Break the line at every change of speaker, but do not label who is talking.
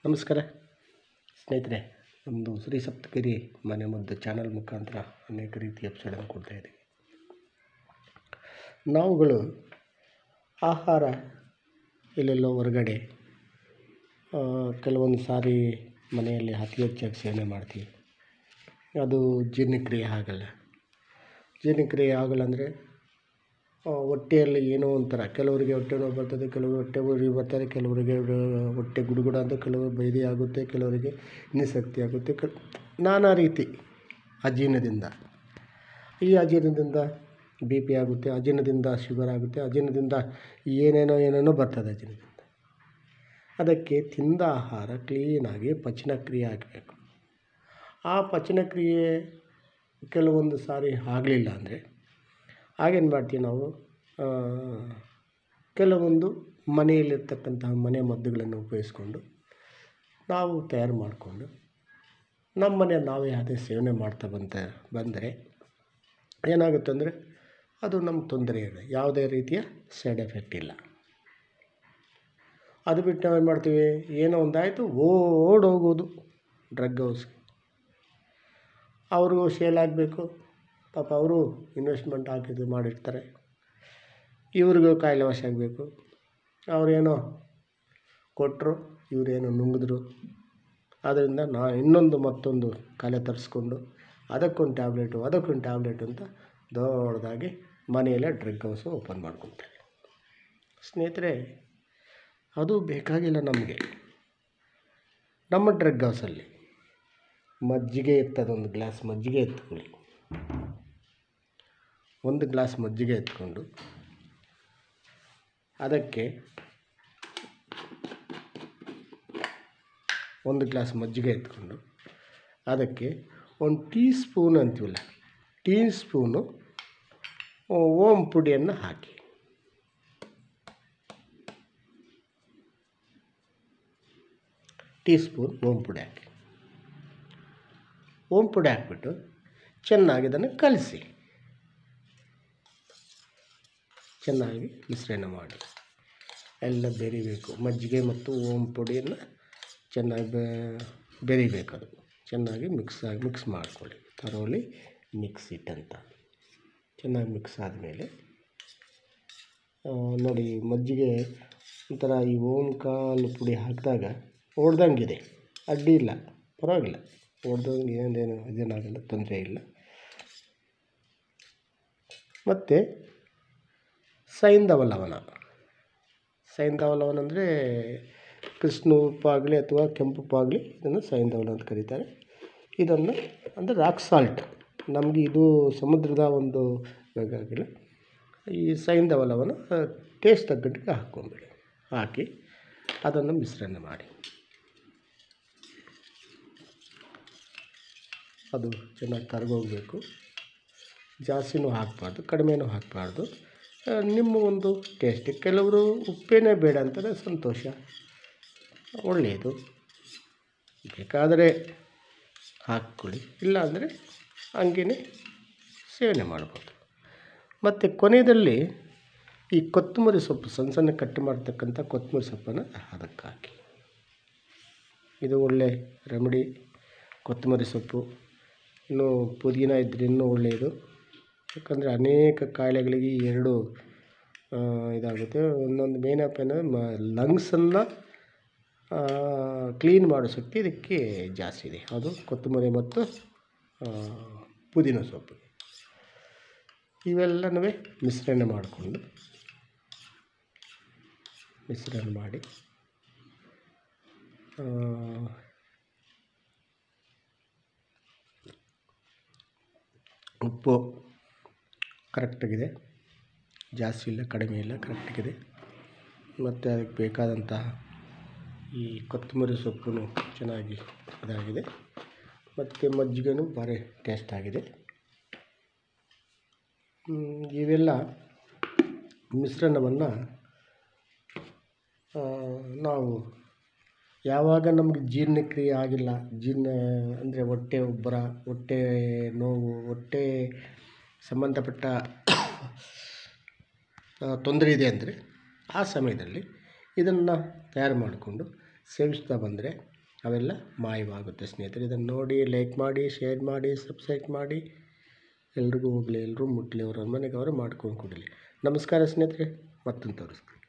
ನಮಸ್ಕಾರ ಸ್ನೇಹಿತರೆ ನಮ್ಮದು ಶ್ರೀ ಸಪ್ತಗಿರಿ ಮನೆ ಮದ್ದು ಚಾನಲ್ ಮುಖಾಂತರ ಅನೇಕ ರೀತಿಯ ಎಪಿಸೋಡನ್ನು ಕೊಡ್ತಾ ಇದ್ದೀವಿ ನಾವುಗಳು ಆಹಾರ ಎಲ್ಲೆಲ್ಲೋ ಹೊರಗಡೆ ಆ, ಕೆಲವೊಂದು ಸಾರಿ ಮನೆಯಲ್ಲಿ ಅತಿ ಹೆಚ್ಚಾಗಿ ಸೇವನೆ ಮಾಡ್ತೀವಿ ಅದು ಜೀರ್ಣಕ್ರಿಯೆ ಆಗಲ್ಲ ಜೀರ್ಣಕ್ರಿಯೆ ಆಗಲ್ಲ ಅಂದರೆ ಹೊಟ್ಟೆಯಲ್ಲಿ ಏನೋ ಒಂಥರ ಕೆಲವರಿಗೆ ಹೊಟ್ಟೆ ನೋವು ಬರ್ತದೆ ಕೆಲವರು ಹೊಟ್ಟೆ ಉರಿ ಬರ್ತಾರೆ ಕೆಲವರಿಗೆ ಹೊಟ್ಟೆ ಗುಡುಗುಡು ಅಂತ ಕೆಲವರು ಭೇದಿ ಆಗುತ್ತೆ ಕೆಲವರಿಗೆ ನಿಶಕ್ತಿ ಆಗುತ್ತೆ ಕ ನಾನಾ ರೀತಿ ಅಜೀರ್ಣದಿಂದ ಈ ಅಜೀರ್ಣದಿಂದ ಬಿ ಪಿ ಆಗುತ್ತೆ ಅಜೀರ್ಣದಿಂದ ಶುಗರ್ ಆಗುತ್ತೆ ಅಜೀರ್ಣದಿಂದ ಏನೇನೋ ಏನೇನೋ ಬರ್ತದೆ ಅಜೀರ್ಣದಿಂದ ಅದಕ್ಕೆ ತಿಂದ ಆಹಾರ ಕ್ಲೀನಾಗಿ ಪಚನಕ್ರಿಯೆ ಆಗಬೇಕು ಆ ಪಚನಕ್ರಿಯೆ ಕೆಲವೊಂದು ಸಾರಿ ಆಗಲಿಲ್ಲ ಅಂದರೆ ಆಗೇನು ಮಾಡ್ತೀವಿ ನಾವು ಆ, ಕೆಲವೊಂದು ಮನೆಯಲ್ಲಿರ್ತಕ್ಕಂತಹ ಮನೆ ಮದ್ದುಗಳನ್ನು ಉಪಯೋಗಿಸ್ಕೊಂಡು ನಾವು ತಯಾರು ಮಾಡಿಕೊಂಡು ನಮ್ಮ ಮನೆ ನಾವೇ ಅದೇ ಸೇವನೆ ಮಾಡ್ತಾ ಬಂತ ಬಂದರೆ ಏನಾಗುತ್ತೆ ಅಂದರೆ ಅದು ನಮ್ಗೆ ತೊಂದರೆ ಇಲ್ಲ ಯಾವುದೇ ರೀತಿಯ ಸೈಡ್ ಎಫೆಕ್ಟ್ ಇಲ್ಲ ಅದು ಬಿಟ್ಟು ನಾವೇನು ಮಾಡ್ತೀವಿ ಏನೋ ಒಂದಾಯಿತು ಓಡೋಗೋದು ಡ್ರಗ್ ಹೌಸ್ಗೆ ಅವ್ರಿಗೂ ಸೇಲ್ ಆಗಬೇಕು ಪಾಪ ಅವರು ಇನ್ವೆಸ್ಟ್ಮೆಂಟ್ ಹಾಕಿದ್ದು ಮಾಡಿರ್ತಾರೆ ಇವ್ರಿಗೂ ಕಾಯಿಲೆ ವಶ ಆಗಬೇಕು ಅವರೇನೋ ಕೊಟ್ಟರು ಇವರೇನೋ ನುಂಗಿದ್ರು ಆದ್ದರಿಂದ ನಾ ಇನ್ನೊಂದು ಮತ್ತೊಂದು ಕಾಯಿಲೆ ತರಿಸ್ಕೊಂಡು ಅದಕ್ಕೊಂದು ಟ್ಯಾಬ್ಲೆಟು ಅದಕ್ಕೊಂದು ಟ್ಯಾಬ್ಲೆಟು ಅಂತ ದೊಡ್ಡದಾಗಿ ಮನೆಯಲ್ಲೇ ಡ್ರಗ್ ಹೌಸು ಓಪನ್ ಮಾಡ್ಕೊತಾರೆ ಸ್ನೇಹಿತರೆ ಅದು ಬೇಕಾಗಿಲ್ಲ ನಮಗೆ ನಮ್ಮ ಡ್ರಗ್ ಹೌಸಲ್ಲಿ ಮಜ್ಜಿಗೆ ಇರ್ತದೆ ಒಂದು ಗ್ಲಾಸ್ ಮಜ್ಜಿಗೆ ಎತ್ಕೊಳ್ಳಿ ಒಂದು ಗ್ಲಾಸ್ ಮಜ್ಜಿಗೆ ಎತ್ಕೊಂಡು ಅದಕ್ಕೆ ಒಂದು ಗ್ಲಾಸ್ ಮಜ್ಜಿಗೆ ಎತ್ಕೊಂಡು ಅದಕ್ಕೆ ಒಂದು ಟೀ ಸ್ಪೂನ್ ಅಂತೀವಲ್ಲ ಟೀ ಸ್ಪೂನು ಓಂ ಪುಡಿಯನ್ನು ಹಾಕಿ ಟೀ ಸ್ಪೂನ್ ಓಂ ಪುಡಿ ಹಾಕಿ ಓಂ ಪುಡಿ ಹಾಕ್ಬಿಟ್ಟು ಚೆನ್ನಾಗಿ ಅದನ್ನು ಕಲಸಿ ಚೆನ್ನಾಗಿ ಮಿಶ್ರಣ ಮಾಡಿ ಎಲ್ಲ ಬೆರಿಬೇಕು ಮಜ್ಜಿಗೆ ಮತ್ತು ಓಂ ಪುಡಿಯನ್ನು ಚೆನ್ನಾಗಿ ಬೆ ಬೆರಿಬೇಕು ಅದು ಚೆನ್ನಾಗಿ ಮಿಕ್ಸ್ ಆಗಿ ಮಿಕ್ಸ್ ಮಾಡ್ಕೊಳ್ಳಿ ತರೋಲಿ ಮಿಕ್ಸ್ ಇಟ್ ಅಂತ ಚೆನ್ನಾಗಿ ಮಿಕ್ಸ್ ಆದಮೇಲೆ ನೋಡಿ ಮಜ್ಜಿಗೆ ಒಂಥರ ಈ ಓಂ ಕಾಲು ಪುಡಿ ಹಾಕಿದಾಗ ಒಡ್ದಂಗಿದೆ ಅಡ್ಡಿ ಇಲ್ಲ ಪರವಾಗಿಲ್ಲ ಒಡ್ದಂಗೆ ಏನೇನು ಇದೇನಾಗಲ್ಲ ತೊಂದರೆ ಇಲ್ಲ ಮತ್ತು ಸೈಂಧವ ಲವಣ ಸೈಂಧವ ಲವಣ ಅಂದರೆ ಕೃಷ್ಣ ಉಪ್ಪಾಗಲಿ ಅಥವಾ ಕೆಂಪು ಉಪ್ಪಾಗಲಿ ಇದನ್ನು ಸೈಂಧವ ಲವಣ ಅಂತ ಕರೀತಾರೆ ಇದನ್ನು ಅಂದರೆ ರಾಕ್ ಸಾಲ್ಟ್ ನಮಗೆ ಇದು ಸಮುದ್ರದ ಒಂದು ಬೇಕಾಗಿಲ್ಲ ಈ ಸೈಂಧವ ಲವಣ ಟೇಸ್ಟ್ ತగ్గಟ್ಟಿಗೆ ಹಾಕ್ಕೊಂಬಿಡಿ ಹಾಕಿ ಅದನ್ನು ಮಿಶ್ರಣ ಮಾಡಿ ಅದು ಚೆನ್ನಾಗಿ ಕರಗೋಗಬೇಕು ಜಾಸ್ತಿನೂ ಹಾಕಬಾರ್ದು ಕಡಿಮೆನೂ ಹಾಕಬಾರ್ದು ನಿಮ್ಮ ಒಂದು ಟೇಸ್ಟ್ ಕೆಲವರು ಉಪ್ಪೇನೇ ಬೇಡ ಅಂತಾರೆ ಸಂತೋಷ ಒಳ್ಳೆಯದು ಬೇಕಾದರೆ ಹಾಕ್ಕೊಳ್ಳಿ ಇಲ್ಲಾಂದರೆ ಹಂಗೇ ಸೇವನೆ ಮಾಡ್ಬೋದು ಮತ್ತು ಕೊನೆಯಲ್ಲಿ ಈ ಕೊತ್ತಂಬರಿ ಸೊಪ್ಪು ಸಣ್ಣ ಸಣ್ಣ ಕಟ್ ಮಾಡ್ತಕ್ಕಂಥ ಕೊತ್ತಂಬರಿ ಸೊಪ್ಪನ್ನು ಅದಕ್ಕೆ ಹಾಕಿ ಇದು ಒಳ್ಳೆ ರೆಮಿಡಿ ಕೊತ್ತಂಬರಿ ಸೊಪ್ಪು ಇನ್ನು ಪುದೀನ ಇದ್ದರೆ ಇನ್ನೂ ಒಳ್ಳೆಯದು ಯಾಕಂದರೆ ಅನೇಕ ಕಾಯಿಲೆಗಳಿಗೆ ಈ ಎರಡು ಆ, ಇದಾಗುತ್ತೆ ಒಂದೊಂದು ಮೇನಪ್ ಏನಂದರೆ ಮ ಲಂಗ್ಸನ್ನು ಕ್ಲೀನ್ ಮಾಡೋ ಶಕ್ತಿ ಇದಕ್ಕೆ ಜಾಸ್ತಿ ಇದೆ ಅದು ಕೊತ್ತಂಬರಿ ಮತ್ತು ಆ, ಪುದೀನ ಸೊಪ್ಪು ಇವೆಲ್ಲನೂ ಮಿಶ್ರಣ ಮಾಡಿಕೊಂಡು ಮಿಶ್ರಣ ಮಾಡಿ ಆ, ಉಪ್ಪು ಕರೆಕ್ಟಾಗಿದೆ ಜಾಸ್ತಿ ಇಲ್ಲ ಕಡಿಮೆ ಇಲ್ಲ ಕರೆಕ್ಟಾಗಿದೆ ಮತ್ತು ಅದಕ್ಕೆ ಬೇಕಾದಂತಹ ಈ ಕೊತ್ತಂಬರಿ ಸೊಪ್ಪು ಚೆನ್ನಾಗಿ ಇದಾಗಿದೆ ಮತ್ತು ಮಜ್ಜಿಗೆನೂ ಭಾರಿ ಟೇಸ್ಟ್ ಆಗಿದೆ ಹ್ಮ್, ಇವೆಲ್ಲ ಮಿಶ್ರಣವನ್ನು ನಾವು ಯಾವಾಗ ನಮಗೆ ಜೀರ್ಣಕ್ರಿಯೆ ಆಗಿಲ್ಲ ಜೀರ್ಣ ಅಂದರೆ ಹೊಟ್ಟೆ ಉಬ್ಬರ ಹೊಟ್ಟೆ ನೋವು ಹೊಟ್ಟೆ ಸಂಬಂಧಪಟ್ಟ ತೊಂದರೆ ಇದೆ ಅಂದರೆ ಆ ಸಮಯದಲ್ಲಿ ಇದನ್ನು ತಯಾರು ಮಾಡಿಕೊಂಡು ಸೇವಿಸ್ತಾ ಬಂದರೆ ಅವೆಲ್ಲ ಮಾಯವಾಗುತ್ತೆ ಸ್ನೇಹಿತರೆ ಇದನ್ನು ನೋಡಿ ಲೈಕ್ ಮಾಡಿ ಶೇರ್ ಮಾಡಿ ಸಬ್ಸ್ಕ್ರೈಬ್ ಮಾಡಿ ಎಲ್ರಿಗೂ ಹೋಗಲಿ ಎಲ್ಲರೂ ಮುಟ್ಟಲಿ ಅವ್ರ ಮನೆಗೆ ಅವರು ಮಾಡ್ಕೊಂಡು ಕೊಡಲಿ ನಮಸ್ಕಾರ ಸ್ನೇಹಿತರೆ ಮತ್ತೊಂದು ತೋರಿಸ್ತೀನಿ